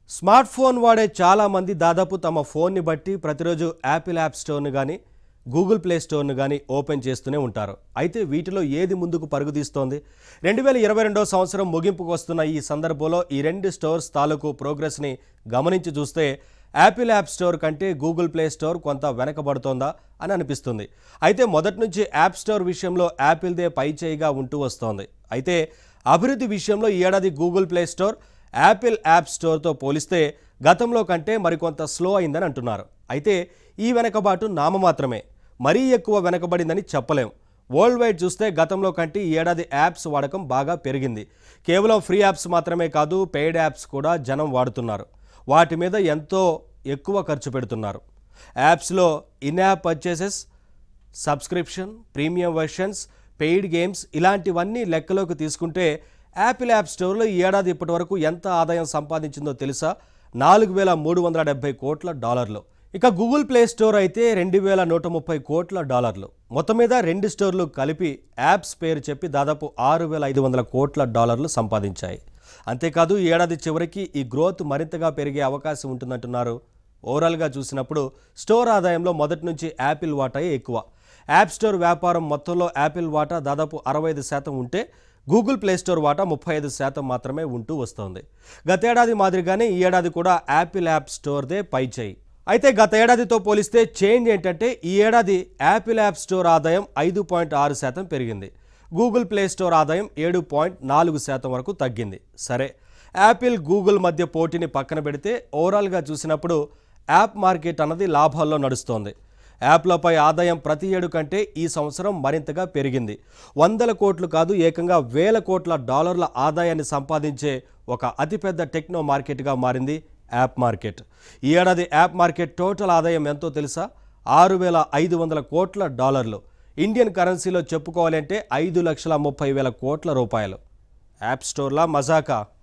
smart phone వాడే చాలామంది దాదాపు తమ ఫోన్ని బట్టి ప్రతిరోజు యాపిల్ యాప్ స్టోర్ను కానీ గూగుల్ ప్లే స్టోర్ను కానీ ఓపెన్ చేస్తూనే ఉంటారు అయితే వీటిలో ఏది ముందుకు పరుగుతీస్తోంది రెండు వేల ఇరవై రెండో సంవత్సరం ముగింపుకు వస్తున్న ఈ సందర్భంలో ఈ రెండు స్టోర్స్ తాలూకు ప్రోగ్రెస్ని గమనించి చూస్తే యాపిల్ యాప్ స్టోర్ కంటే గూగుల్ ప్లే స్టోర్ కొంత వెనకబడుతోందా అని అనిపిస్తుంది అయితే మొదటి నుంచి యాప్ స్టోర్ విషయంలో యాపిల్దే పై చేయిగా ఉంటూ వస్తోంది అయితే అభివృద్ధి విషయంలో ఈ ఏడాది Google Play Store Apple App స్టోర్తో పోలిస్తే గతంలో కంటే మరికొంత స్లో అయిందని అంటున్నారు అయితే ఈ వెనకబాటు నామమాత్రమే మరీ ఎక్కువ వెనకబడిందని చెప్పలేం వరల్డ్ వైడ్ చూస్తే గతంలో కంటే ఈ ఏడాది యాప్స్ వాడకం బాగా పెరిగింది కేవలం ఫ్రీ యాప్స్ మాత్రమే కాదు పెయిడ్ యాప్స్ కూడా జనం వాడుతున్నారు వాటి మీద ఎంతో ఎక్కువ ఖర్చు పెడుతున్నారు యాప్స్లో in app purchases subscription premium versions paid games ఇలాంటివన్నీ లెక్కలోకి తీసుకుంటే యాపిల్ యాప్ స్టోర్లో ఈ ఏడాది ఇప్పటి వరకు ఎంత ఆదాయం సంపాదించిందో తెలుసా నాలుగు వేల మూడు వందల డెబ్బై కోట్ల డాలర్లు ఇక గూగుల్ ప్లే స్టోర్ అయితే రెండు వేల నూట ముప్పై కోట్ల డాలర్లు మొత్తం మీద రెండు స్టోర్లు కలిపి యాప్స్ పేరు చెప్పి దాదాపు ఆరు వేల ఐదు వందల కోట్ల డాలర్లు సంపాదించాయి అంతేకాదు ఈ ఏడాది చివరికి ఈ గ్రోత్ మరింతగా పెరిగే అవకాశం ఉంటుందంటున్నారు ఓవరాల్గా చూసినప్పుడు స్టోర్ ఆదాయంలో మొదటి నుంచి యాపిల్ వాటాయే ఎక్కువ యాప్ స్టోర్ వ్యాపారం మొత్తంలో యాపిల్ వాటా దాదాపు అరవై ఐదు శాతం ఉంటే గూగుల్ ప్లే స్టోర్ వాటా ముప్పై ఐదు శాతం మాత్రమే ఉంటూ వస్తోంది గతేడాది మాదిరిగానే ఈ ఏడాది కూడా యాపిల్ యాప్ స్టోర్దే పై చేయి అయితే గత ఏడాదితో పోలిస్తే చేంజ్ ఏంటంటే ఈ ఏడాది యాపిల్ యాప్ స్టోర్ ఆదాయం ఐదు పాయింట్ ఆరు శాతం పెరిగింది గూగుల్ ప్లే స్టోర్ ఆదాయం ఏడు పాయింట్ నాలుగు శాతం వరకు తగ్గింది సరే యాపిల్ గూగుల్ మధ్య పోటీని పక్కన పెడితే ఓవరాల్గా చూసినప్పుడు యాప్ మార్కెట్ అన్నది లాభాల్లో నడుస్తోంది యాప్లపై ఆదాయం ప్రతి ఏడు కంటే ఈ సంవత్సరం మరింతగా పెరిగింది వందల కోట్లు కాదు ఏకంగా వేల కోట్ల డాలర్ల ఆదాయాన్ని సంపాదించే ఒక అతిపెద్ద టెక్నో మార్కెట్గా మారింది యాప్ మార్కెట్ ఈ ఏడాది యాప్ మార్కెట్ టోటల్ ఆదాయం ఎంతో తెలుసా ఆరు వేల ఐదు వందల కోట్ల డాలర్లు ఇండియన్ కరెన్సీలో చెప్పుకోవాలంటే ఐదు లక్షల ముప్పై వేల కోట్ల రూపాయలు యాప్ స్టోర్లా మజాకా